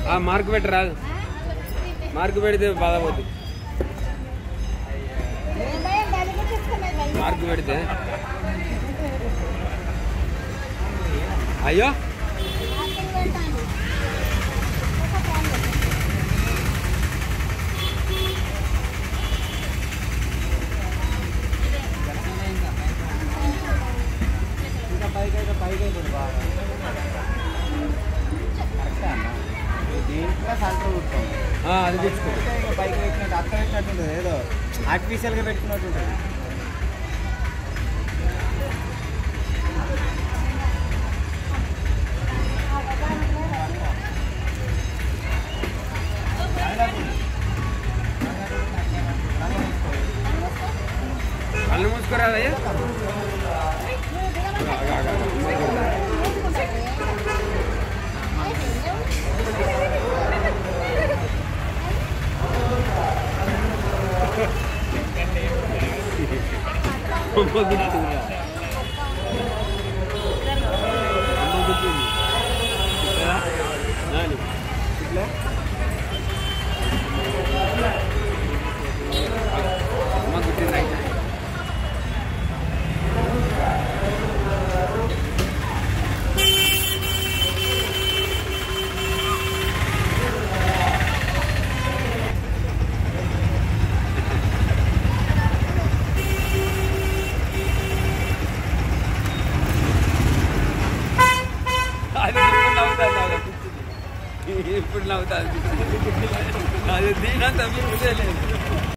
ఆ మార్కు పెట్టి రాదు మార్కు పెడితే బాధపోద్ది మార్కు పెడితే అయ్యో ఇంకా పైకి అయితే పైకి అయిపోతుంది బాగా కరెక్టే అన్న దీంట్లో సెంటర్ కుడతాం ఆ, అది తెచ్చుకో ఇంకా పైకి పెట్టినట్టు అక్క పెట్టినట్టు ఉంటుంది ఏదో ఆర్టిఫిషియల్గా పెట్టుకున్నట్టు ఉంటుంది కళ్ళు మూసుకోరాదయ్యా అమ్మ గుర్తుందా? అమ్మ గుర్తుంది. ఇక్కడ? నాని. ఇట్లా? అమ్మ గుర్తుందా ఇంకా? అది ఇప్పుడు నవ్వుతాది అది పిచ్చింది. ఇప్పుడు నవ్వుతాది పిచ్చింది. అది దీనంత పిచ్చిదే లేదు